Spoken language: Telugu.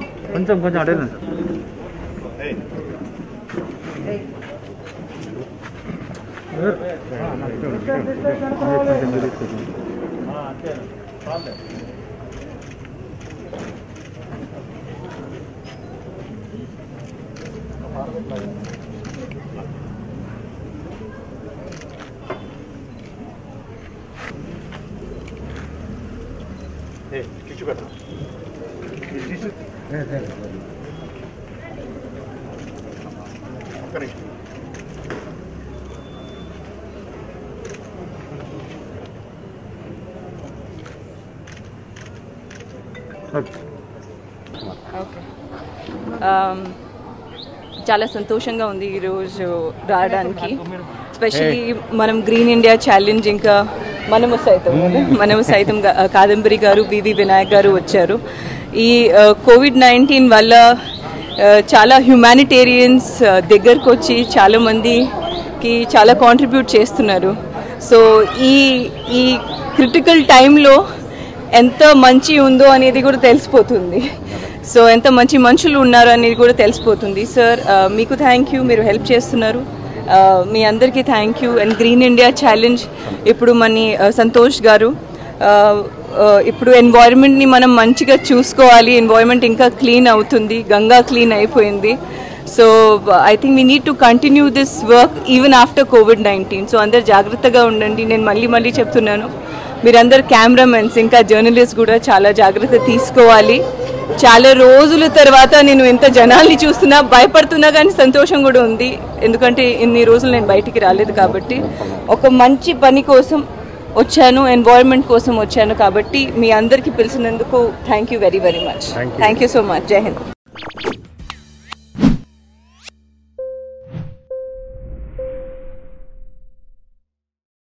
కొంచెం కొంచెం అడగండి ఓకే Um, చాలా సంతోషంగా ఉంది ఈరోజు రావడానికి స్పెషల్లీ మనం గ్రీన్ ఇండియా ఛాలెంజ్ ఇంకా మనము సైతం మనము సైతం గా- కాదంబరి గారు బివి వినాయక్ గారు వచ్చారు ఈ కోవిడ్ నైన్టీన్ వల్ల ఆ, చాలా హ్యుమానిటేరియన్స్ దగ్గరకు వచ్చి చాలా మందికి చాలా కాంట్రిబ్యూట్ చేస్తున్నారు సో ఈ ఈ క్రిటికల్ టైంలో ఎంత మంచి ఉందో అనేది కూడా తెలిసిపోతుంది సో ఎంత మంచి మనుషులు ఉన్నారు అనేది కూడా తెలిసిపోతుంది సార్ ఆ, మీకు థ్యాంక్ యూ మీరు హెల్ప్ చేస్తున్నారు ఆ, మీ అందరికీ thank you and green India challenge ఇప్పుడు మన ఆ, సంతోష్ గారు ఆ, ఆ, ఇప్పుడు ఎన్వైరన్మెంట్ని మనం మంచిగా చూసుకోవాలి ఎన్వైరన్మెంట్ ఇంకా క్లీన్ అవుతుంది గంగా క్లీన్ అయిపోయింది so I think we need to continue this work even after covid nineteen so అందరు జాగ్రత్తగా ఉండండి నేను మళ్ళీ మళ్ళీ చెప్తున్నాను మీరందరు కెమెరామెన్స్ ఇంకా జర్నలిస్ట్ కూడా చాలా జాగ్రత్త తీసుకోవాలి చాలా రోజుల తర్వాత నేను ఎంత జనాల్ని చూస్తున్నా భయపడుతున్నా కానీ సంతోషం కూడా ఉంది ఎందుకంటే ఇన్ని రోజులు నేను బయటికి రాలేదు కాబట్టి ఒక మంచి పని కోసం వచ్చాను ఎన్వైరన్మెంట్ కోసం వచ్చాను కాబట్టి మీ అందరికీ పిలిచినందుకు thank you very very much thank you so much Jai Hind